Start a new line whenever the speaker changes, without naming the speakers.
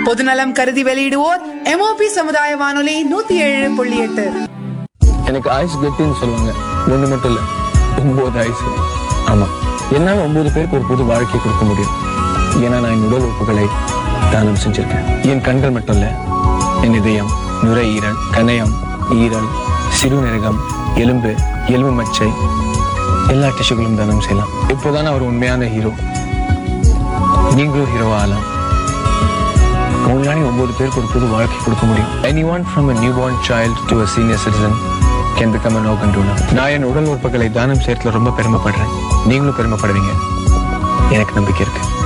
பொதுநலம் கருதி வெளியிடுவோர் எம்ஓபி சமுதாய வானொலி நூத்தி ஏழு புள்ளி எட்டு
எனக்கு ஆயுசு கெட்டின்னு சொல்லுவாங்க ஒண்ணு மட்டும் இல்ல ஒன்பது ஆயுசு ஆமா என்னால ஒன்பது பேருக்கு ஒரு புது வாழ்க்கை கொடுக்க முடியும் ஏன்னா நான் என் உடல் உறுப்புகளை தானம் செஞ்சிருக்கேன் என் கண்கள் மட்டும் இல்ல என் இதயம் நுரையீரல் கணையம் ஈரல் சிறுநீரகம் எலும்பு எலும்பு மச்சை எல்லா டிஷ்யூகளும் தானம் செய்யலாம் இப்போதான் அவர் உண்மையான ஹீரோ நீங்களும் ஹீரோவா ஆகலாம் உங்களால ஒன்பது பேருக்கு ஒரு புது வாழ்க்கை கொடுக்க முடியும் anyone from a newborn child to a senior citizen can become an organ donor நான் என் உடல் உறுப்புகளை தானம் செய்யறதுல ரொம்ப பெருமைப்படுறேன் நீங்களும் பெருமைப்படுவீங்க எனக்கு நம்பிக்கை இருக்கு